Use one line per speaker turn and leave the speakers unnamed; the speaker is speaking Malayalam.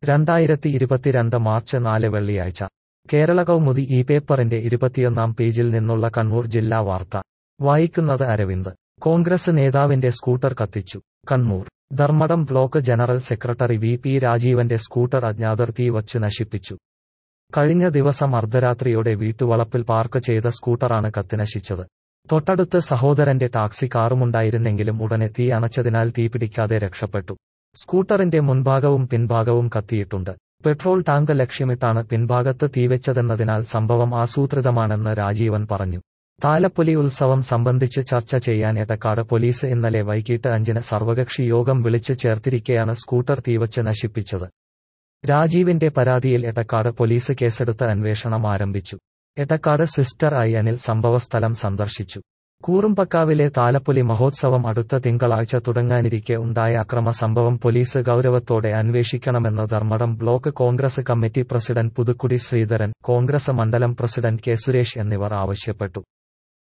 രണ്ടായിരത്തി ഇരുപത്തിരണ്ട് മാർച്ച് നാല് വെള്ളിയാഴ്ച കേരള കൗമുദി ഈ പേപ്പറിന്റെ ഇരുപത്തിയൊന്നാം പേജിൽ നിന്നുള്ള കണ്ണൂർ ജില്ലാ വാർത്ത വായിക്കുന്നത് അരവിന്ദ് കോൺഗ്രസ് നേതാവിന്റെ സ്കൂട്ടർ കത്തിച്ചു Kannur Dharmadam block general secretary V P രാജീവന്റെ സ്കൂട്ടർ അജ്ഞാതർ തീവച്ച് നശിപ്പിച്ചു കഴിഞ്ഞ ദിവസം അർദ്ധരാത്രിയോടെ വീട്ടുവളപ്പിൽ പാർക്ക് ചെയ്ത സ്കൂട്ടറാണ് കത്തിനശിച്ചത് തൊട്ടടുത്ത് സഹോദരന്റെ ടാക്സി കാറുമുണ്ടായിരുന്നെങ്കിലും ഉടനെ തീ അണച്ചതിനാൽ തീപിടിക്കാതെ രക്ഷപ്പെട്ടു സ്കൂട്ടറിന്റെ മുൻഭാഗവും പിൻഭാഗവും കത്തിയിട്ടുണ്ട് പെട്രോൾ ടാങ്ക് ലക്ഷ്യമിട്ടാണ് പിൻഭാഗത്ത് തീവെച്ചതെന്നതിനാൽ സംഭവം ആസൂത്രിതമാണെന്ന് രാജീവൻ പറഞ്ഞു താലപ്പൊലി ഉത്സവം സംബന്ധിച്ച് ചർച്ച ചെയ്യാൻ എടക്കാട് പോലീസ് ഇന്നലെ വൈകിട്ട് അഞ്ചിന് സർവകക്ഷി യോഗം വിളിച്ചു ചേർത്തിരിക്കെയാണ് സ്കൂട്ടർ തീവച്ച് നശിപ്പിച്ചത് രാജീവിന്റെ പരാതിയിൽ എടക്കാട് പോലീസ് കേസെടുത്ത് അന്വേഷണം ആരംഭിച്ചു എടക്കാട് സിസ്റ്റർ ഐ അനിൽ സംഭവസ്ഥലം സന്ദർശിച്ചു കൂറുമ്പക്കാവിലെ താലപ്പൊലി മഹോത്സവം അടുത്ത തിങ്കളാഴ്ച തുടങ്ങാനിരിക്കെ ഉണ്ടായ അക്രമ സംഭവം പോലീസ് ഗൌരവത്തോടെ അന്വേഷിക്കണമെന്ന് Dharmadam block Congress committee president Puthukkudi Sreedharan Congress മണ്ഡലം പ്രസിഡന്റ് കെ സുരേഷ് എന്നിവർ ആവശ്യപ്പെട്ടു